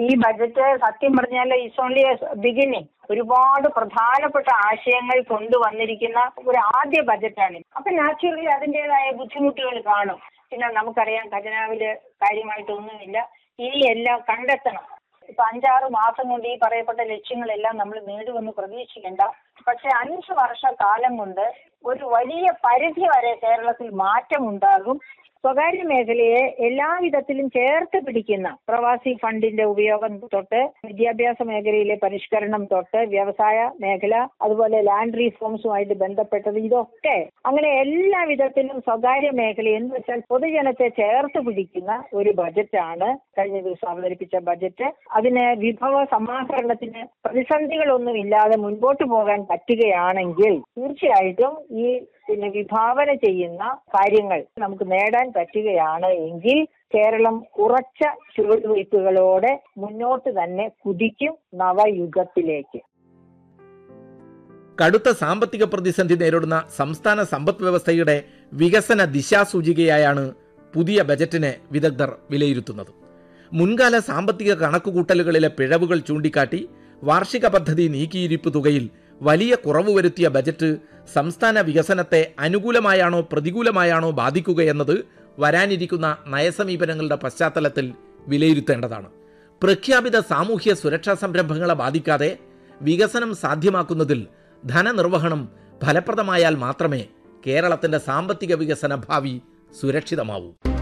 ഈ ബജറ്റ് സത്യം പറഞ്ഞാൽ ഇസ് ഓൺലി ബിഗിനിങ് ഒരുപാട് പ്രധാനപ്പെട്ട ആശയങ്ങൾ കൊണ്ടുവന്നിരിക്കുന്ന ഒരു ആദ്യ ബജറ്റാണ് അപ്പൊ നാച്ചുറലി അതിൻ്റെതായ ബുദ്ധിമുട്ടുകൾ കാണും പിന്നെ നമുക്കറിയാം ഖജനാവില് കാര്യമായിട്ടൊന്നുമില്ല ഇനി എല്ലാം കണ്ടെത്തണം ഇപ്പൊ അഞ്ചാറ് മാസം കൊണ്ട് ഈ പറയപ്പെട്ട ലക്ഷ്യങ്ങളെല്ലാം നമ്മൾ നേടുമെന്ന് പ്രതീക്ഷിക്കേണ്ട പക്ഷെ അഞ്ച് വർഷ കാലം കൊണ്ട് ഒരു വലിയ പരിധി വരെ കേരളത്തിൽ മാറ്റമുണ്ടാകും സ്വകാര്യ മേഖലയെ എല്ലാവിധത്തിലും ചേർത്ത് പിടിക്കുന്ന പ്രവാസി ഫണ്ടിന്റെ ഉപയോഗം തൊട്ട് വിദ്യാഭ്യാസ മേഖലയിലെ പരിഷ്കരണം തൊട്ട് വ്യവസായ മേഖല അതുപോലെ ലാൻഡ് റീഫോംസുമായിട്ട് ബന്ധപ്പെട്ടത് ഇതൊക്കെ അങ്ങനെ എല്ലാ വിധത്തിലും സ്വകാര്യ മേഖല എന്ന് വെച്ചാൽ പൊതുജനത്തെ ചേർത്ത് പിടിക്കുന്ന ഒരു ബജറ്റാണ് കഴിഞ്ഞ ദിവസം അവതരിപ്പിച്ച ബജറ്റ് അതിന് വിഭവ സമാഹരണത്തിന് പ്രതിസന്ധികളൊന്നും ഇല്ലാതെ മുൻപോട്ട് പോകാൻ പറ്റുകയാണെങ്കിൽ തീർച്ചയായിട്ടും ഈ പിന്നെ വിഭാവന ചെയ്യുന്ന കാര്യങ്ങൾ നമുക്ക് നേടാൻ പറ്റുകയാണ് എങ്കിൽ കേരളം ഉറച്ച ചുവടുവയ്പ്പുകളോടെ മുന്നോട്ട് തന്നെ കുതിക്കും നവയുഗത്തിലേക്ക് കടുത്ത സാമ്പത്തിക പ്രതിസന്ധി നേരിടുന്ന സംസ്ഥാന സമ്പദ് വ്യവസ്ഥയുടെ വികസന ദിശാസൂചികയായാണ് പുതിയ ബജറ്റിനെ വിദഗ്ധർ വിലയിരുത്തുന്നത് മുൻകാല സാമ്പത്തിക കണക്കുകൂട്ടലുകളിലെ പിഴവുകൾ ചൂണ്ടിക്കാട്ടി വാർഷിക പദ്ധതി നീക്കിയിരിപ്പ് തുകയിൽ വലിയ കുറവ് വരുത്തിയ ബജറ്റ് സംസ്ഥാന വികസനത്തെ അനുകൂലമായാണോ പ്രതികൂലമായാണോ ബാധിക്കുകയെന്നത് വരാനിരിക്കുന്ന നയസമീപനങ്ങളുടെ പശ്ചാത്തലത്തിൽ വിലയിരുത്തേണ്ടതാണ് പ്രഖ്യാപിത സാമൂഹ്യ സുരക്ഷാ സംരംഭങ്ങളെ ബാധിക്കാതെ വികസനം സാധ്യമാക്കുന്നതിൽ ധനനിർവഹണം ഫലപ്രദമായാൽ മാത്രമേ കേരളത്തിന്റെ സാമ്പത്തിക വികസന ഭാവി സുരക്ഷിതമാവൂ